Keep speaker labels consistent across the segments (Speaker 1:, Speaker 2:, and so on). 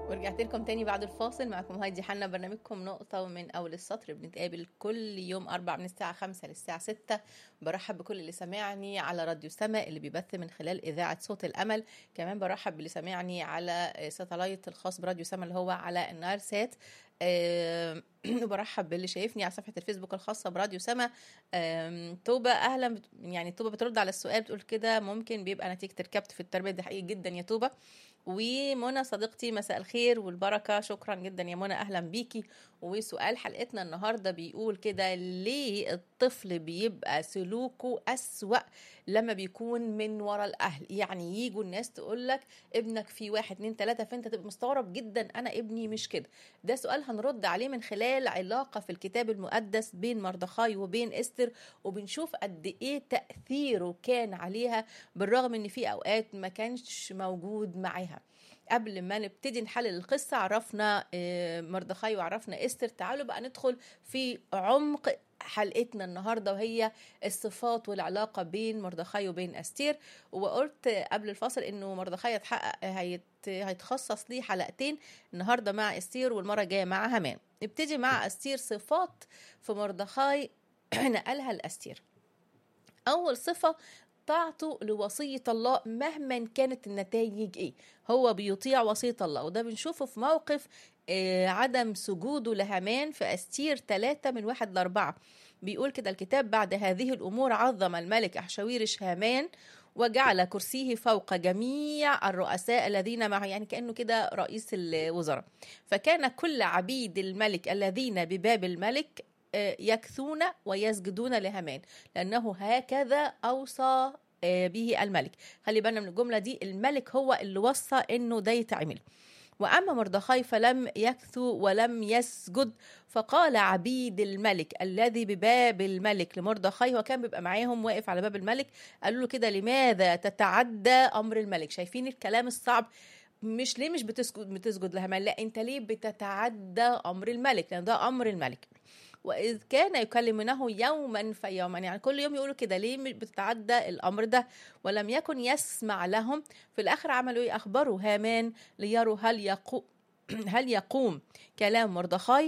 Speaker 1: ورجعت لكم تاني بعد الفاصل معكم هايدي حنا برنامجكم نقطة ومن أول السطر بنتقابل كل يوم أربع من الساعة خمسة للساعة ستة برحب بكل اللي سامعني على راديو سما اللي بيبث من خلال إذاعة صوت الأمل كمان برحب باللي سامعني على ساتلايت الخاص براديو سما اللي هو على النار سات آه، وبرحب باللي شايفني على صفحة الفيسبوك الخاصة براديو سما آم، توبة أهلا بت- يعني توبة بترد على السؤال بتقول كده ممكن بيبقى نتيجة الكبت في التربية دي حقيقي جدا يا توبة ومنى صديقتي مساء الخير والبركة شكرا جدا يا منى أهلا بيكي وسؤال حلقتنا النهاردة بيقول كده ليه الطفل بيبقى سلوكه أسوأ لما بيكون من ورا الأهل يعني يجوا الناس تقول لك ابنك في واحد اتنين تلاتة فانت تبقى مستغرب جدا أنا ابني مش كده ده سؤال هنرد عليه من خلال علاقة في الكتاب المقدس بين مردخاي وبين استر وبنشوف قد ايه تأثيره كان عليها بالرغم ان في اوقات ما كانش موجود معاها قبل ما نبتدي نحلل القصة عرفنا آه، مردخاي وعرفنا استر تعالوا بقى ندخل في عمق حلقتنا النهارده وهي الصفات والعلاقه بين مردخاي وبين استير وقلت قبل الفاصل انه مردخاي هيتحقق هيت هيتخصص ليه حلقتين النهارده مع استير والمره الجايه مع هامان نبتدي مع استير صفات في مردخاي نقلها لاستير اول صفه طاعته لوصية الله مهما كانت النتائج ايه هو بيطيع وصية الله وده بنشوفه في موقف آه، عدم سجوده لهامان في أستير ثلاثة من واحد لأربعة بيقول كده الكتاب بعد هذه الأمور عظم الملك أحشويرش هامان وجعل كرسيه فوق جميع الرؤساء الذين معه يعني كأنه كده رئيس الوزراء فكان كل عبيد الملك الذين بباب الملك آه، يكثون ويسجدون لهامان لأنه هكذا أوصى آه، به الملك خلي بالنا من الجملة دي الملك هو اللي وصى إنه ده يتعمل وأما مردخاي فلم يكثو ولم يسجد فقال عبيد الملك الذي بباب الملك لمردخاي وكان بيبقى معاهم واقف على باب الملك قالوا له كده لماذا تتعدى أمر الملك شايفين الكلام الصعب مش ليه مش بتسجد بتسجد لهامان لا انت ليه بتتعدى امر الملك لان ده امر الملك واذ كان يكلمونه يوما فيوما يعني كل يوم يقولوا كده ليه مش بتتعدى الامر ده ولم يكن يسمع لهم في الاخر عملوا ايه اخبروا هامان ليروا هل يقو هل يقوم كلام مردخاي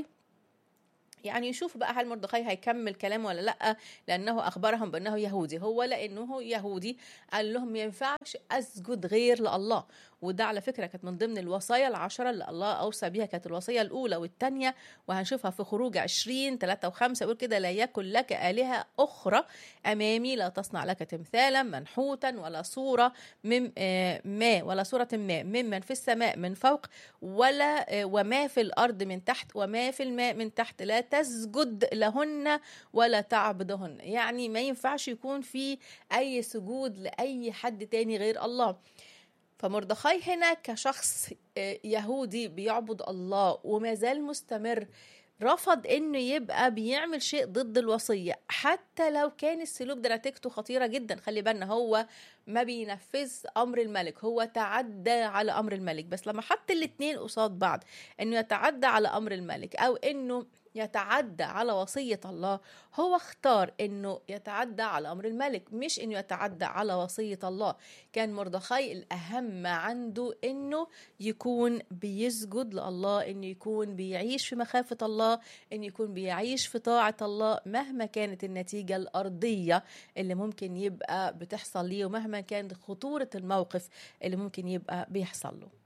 Speaker 1: يعني يشوف بقى هل مردخاي هيكمل كلامه ولا لا لانه اخبرهم بانه يهودي هو لانه يهودي قال لهم ما ينفعش اسجد غير لله وده على فكره كانت من ضمن الوصايا العشره اللي الله اوصى بيها كانت الوصيه الاولى والثانيه وهنشوفها في خروج 20 3 و5 يقول كده لا يكن لك الهه اخرى امامي لا تصنع لك تمثالا منحوتا ولا صوره من آه، ما ولا صوره ما ممن في السماء من فوق ولا آه، وما في الارض من تحت وما في الماء من تحت لا تسجد لهن ولا تعبدهن يعني ما ينفعش يكون في اي سجود لاي حد تاني غير الله فمردخاي هنا كشخص آه، يهودي بيعبد الله وما زال مستمر رفض انه يبقى بيعمل شيء ضد الوصيه حتى لو كان السلوك ده نتيجته خطيره جدا خلي بالنا هو ما بينفذ امر الملك هو تعدى على امر الملك بس لما حط الاتنين قصاد بعض انه يتعدى على امر الملك او انه يتعدى على وصية الله هو اختار انه يتعدى على امر الملك مش انه يتعدى على وصية الله كان مردخاي الاهم عنده انه يكون بيسجد لله انه يكون بيعيش في مخافة الله انه يكون بيعيش في طاعة الله مهما كانت النتيجة الارضية اللي ممكن يبقى بتحصل ليه ومهما كانت خطورة الموقف اللي ممكن يبقى بيحصل له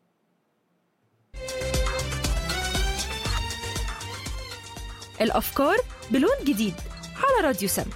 Speaker 2: الأفكار بلون جديد على راديو سم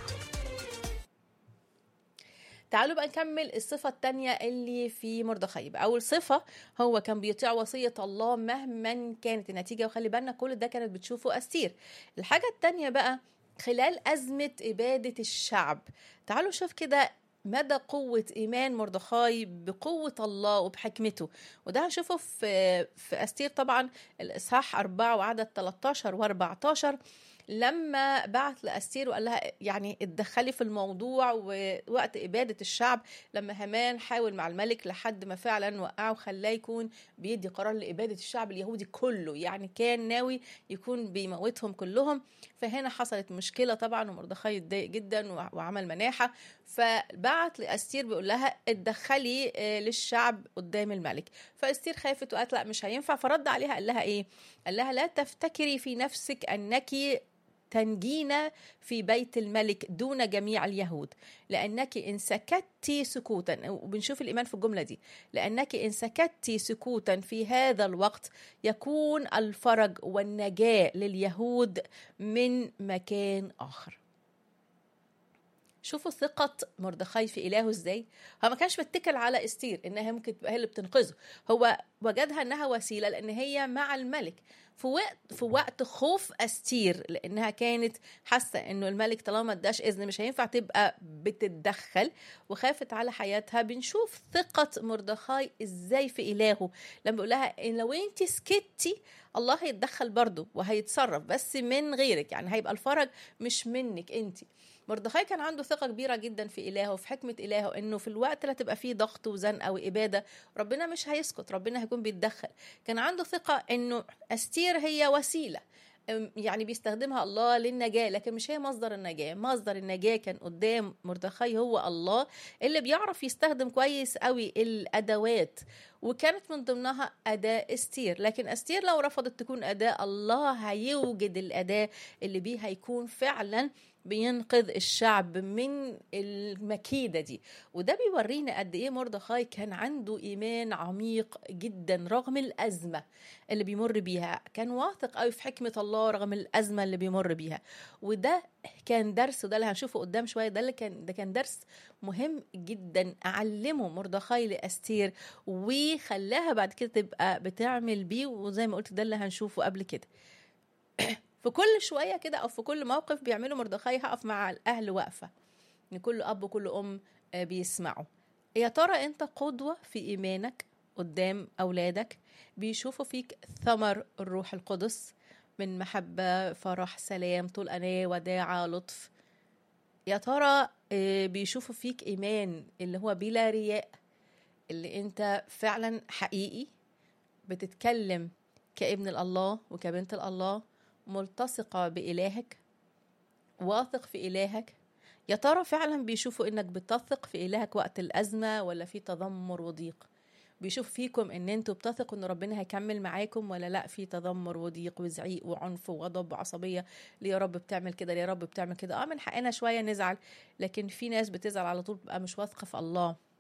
Speaker 1: تعالوا بقى نكمل الصفة التانية اللي في مردخاي يبقى أول صفة هو كان بيطيع وصية الله مهما كانت النتيجة وخلي بالنا كل ده كانت بتشوفه أستير الحاجة التانية بقى خلال أزمة إبادة الشعب تعالوا نشوف كده مدى قوة إيمان مردخاي بقوة الله وبحكمته وده هنشوفه في في أستير طبعا الإصحاح 4 وعدد 13 و14 لما بعت لاستير وقال لها يعني اتدخلي في الموضوع ووقت اباده الشعب لما هامان حاول مع الملك لحد ما فعلا وقعه وخلاه يكون بيدي قرار لاباده الشعب اليهودي كله يعني كان ناوي يكون بيموتهم كلهم فهنا حصلت مشكله طبعا ومردخاي اتضايق جدا وعمل مناحه فبعت لاستير بيقول لها اتدخلي للشعب قدام الملك فاستير خافت وقالت لا مش هينفع فرد عليها قال لها ايه قال لها لا تفتكري في نفسك انك تنجين في بيت الملك دون جميع اليهود لأنك إن سكت سكوتا وبنشوف الإيمان في الجملة دي لأنك إن سكت سكوتا في هذا الوقت يكون الفرج والنجاة لليهود من مكان آخر شوفوا ثقة مردخاي في إلهه إزاي هو ما كانش متكل على استير إنها ممكن تبقى هي اللي بتنقذه هو وجدها إنها وسيلة لأن هي مع الملك في وقت في وقت خوف استير لانها كانت حاسه انه الملك طالما اداش اذن مش هينفع تبقى بتتدخل وخافت على حياتها بنشوف ثقه مردخاي ازاي في الهه لما بيقول لها إن لو انت سكتي الله هيتدخل برضه وهيتصرف بس من غيرك يعني هيبقى الفرج مش منك انت مردخاي كان عنده ثقة كبيرة جدا في إلهه وفي حكمة إلهه إنه في الوقت اللي هتبقى فيه ضغط وزنقة وإبادة ربنا مش هيسكت ربنا هيكون بيتدخل كان عنده ثقة إنه أستير هي وسيلة يعني بيستخدمها الله للنجاة لكن مش هي مصدر النجاة مصدر النجاة كان قدام مردخاي هو الله اللي بيعرف يستخدم كويس قوي الأدوات وكانت من ضمنها أداة استير لكن استير لو رفضت تكون أداة الله هيوجد الأداة اللي بيها يكون فعلا بينقذ الشعب من المكيده دي وده بيورينا قد ايه مردخاي كان عنده ايمان عميق جدا رغم الازمه اللي بيمر بيها كان واثق قوي في حكمه الله رغم الازمه اللي بيمر بيها وده كان درس وده اللي هنشوفه قدام شويه ده اللي كان ده كان درس مهم جدا اعلمه مردخاي لاستير وخلاها بعد كده تبقى بتعمل بيه وزي ما قلت ده اللي هنشوفه قبل كده في كل شويه كده او في كل موقف بيعملوا مردخاي هقف مع الاهل واقفه ان كل اب وكل ام بيسمعوا يا ترى انت قدوه في ايمانك قدام اولادك بيشوفوا فيك ثمر الروح القدس من محبه فرح سلام طول اناه وداعه لطف يا ترى بيشوفوا فيك ايمان اللي هو بلا رياء اللي انت فعلا حقيقي بتتكلم كابن الله وكبنت الله ملتصقة بإلهك واثق في إلهك يا ترى فعلا بيشوفوا إنك بتثق في إلهك وقت الأزمة ولا في تذمر وضيق بيشوف فيكم ان انتوا بتثقوا ان ربنا هيكمل معاكم ولا لا في تذمر وضيق وزعيق وعنف وغضب وعصبيه ليه يا رب بتعمل كده ليه يا رب بتعمل كده اه من حقنا شويه نزعل لكن في ناس بتزعل على طول بقى مش واثقه في الله